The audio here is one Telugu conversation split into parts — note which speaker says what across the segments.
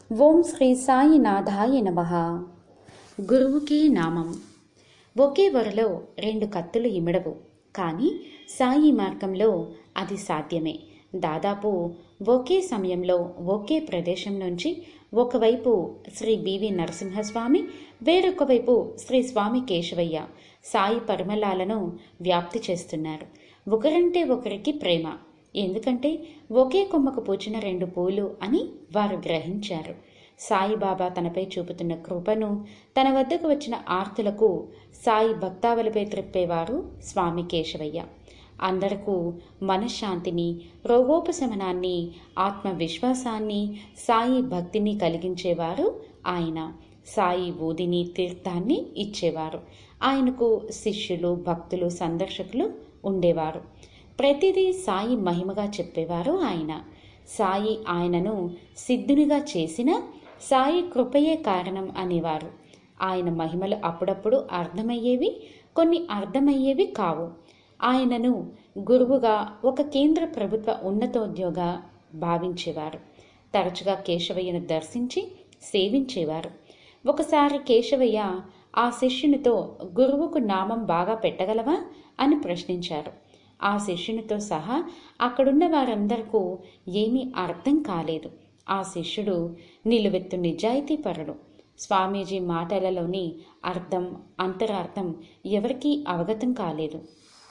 Speaker 1: ఓం శ్రీ సాయినాథాయ నమ గురువుకి నామం ఒకే వరలో రెండు కత్తులు ఇమడవు కానీ సాయి మార్గంలో అది సాధ్యమే దాదాపు ఒకే సమయంలో ఒకే ప్రదేశం నుంచి ఒకవైపు శ్రీ బివి నరసింహస్వామి వేరొక వైపు శ్రీ స్వామి కేశవయ్య సాయి పరిమళాలను వ్యాప్తి చేస్తున్నారు ఒకరంటే ఒకరికి ప్రేమ ఎందుకంటే ఒకే కొమ్మకు పూచిన రెండు పూలు అని వారు గ్రహించారు సాయిబాబా తనపై చూపుతున్న కృపను తన వద్దకు వచ్చిన ఆర్తులకు సాయి భక్తావలిపై త్రిప్పేవారు స్వామి కేశవయ్య అందరకు మనశ్శాంతిని రోగోపశమనాన్ని ఆత్మవిశ్వాసాన్ని సాయి భక్తిని కలిగించేవారు ఆయన సాయి ఊదిని తీర్థాన్ని ఇచ్చేవారు ఆయనకు శిష్యులు భక్తులు సందర్శకులు ఉండేవారు ప్రతిదీ సాయి మహిమగా చెప్పేవారు ఆయన సాయి ఆయనను సిద్ధునిగా చేసిన సాయి కృపయే కారణం అనేవారు ఆయన మహిమలు అప్పుడప్పుడు అర్థమయ్యేవి కొన్ని అర్థమయ్యేవి కావు ఆయనను గురువుగా ఒక కేంద్ర ప్రభుత్వ ఉన్నతోద్యోగ భావించేవారు తరచుగా కేశవయ్యను దర్శించి సేవించేవారు ఒకసారి కేశవయ్య ఆ శిష్యునితో గురువుకు నామం బాగా పెట్టగలవా అని ప్రశ్నించారు ఆ శిష్యునితో సహా అక్కడున్న వారందరికీ ఏమీ అర్థం కాలేదు ఆ శిష్యుడు నిలువెత్తు నిజాయితీపరుడు స్వామీజీ మాటలలోని అర్థం అంతరార్థం ఎవరికీ అవగతం కాలేదు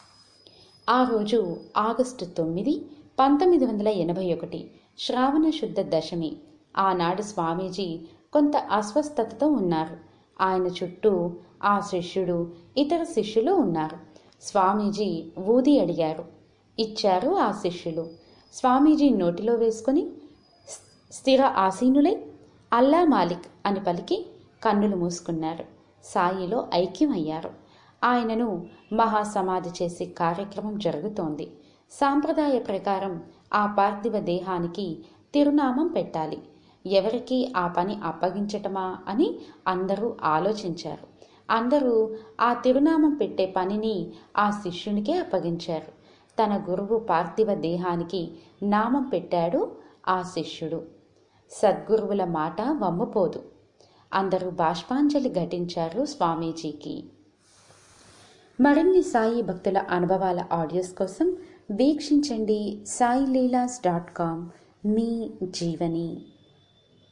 Speaker 1: ఆ రోజు ఆగస్టు తొమ్మిది పంతొమ్మిది వందల ఎనభై ఒకటి శ్రావణ శుద్ధ దశమి ఆనాడు స్వామీజీ కొంత అస్వస్థతతో ఉన్నారు ఆయన చుట్టూ ఆ శిష్యుడు ఇతర శిష్యులు ఉన్నారు స్వామీజీ ఊది అడిగారు ఇచ్చారు ఆ శిష్యులు స్వామీజీ నోటిలో వేసుకొని స్థిర ఆసీనులై అల్లా మాలిక్ అని పలికి కన్నులు మూసుకున్నారు సాయిలో ఐక్యమయ్యారు ఆయనను మహాసమాధి చేసే కార్యక్రమం జరుగుతోంది సాంప్రదాయ ప్రకారం ఆ పార్థివ దేహానికి తిరునామం పెట్టాలి ఎవరికి ఆ పని అప్పగించటమా అని అందరూ ఆలోచించారు అందరూ ఆ తిరునామం పెట్టే పనిని ఆ శిష్యునికే అప్పగించారు తన గురువు పార్థివ దేహానికి నామం పెట్టాడు ఆ శిష్యుడు సద్గురువుల మాట వమ్ముపోదు అందరూ బాష్పాంజలి ఘటించారు స్వామీజీకి మరిన్ని సాయి భక్తుల అనుభవాల ఆడియోస్ కోసం వీక్షించండి సాయి లీలాస్ డాట్ కామ్ మీ జీవని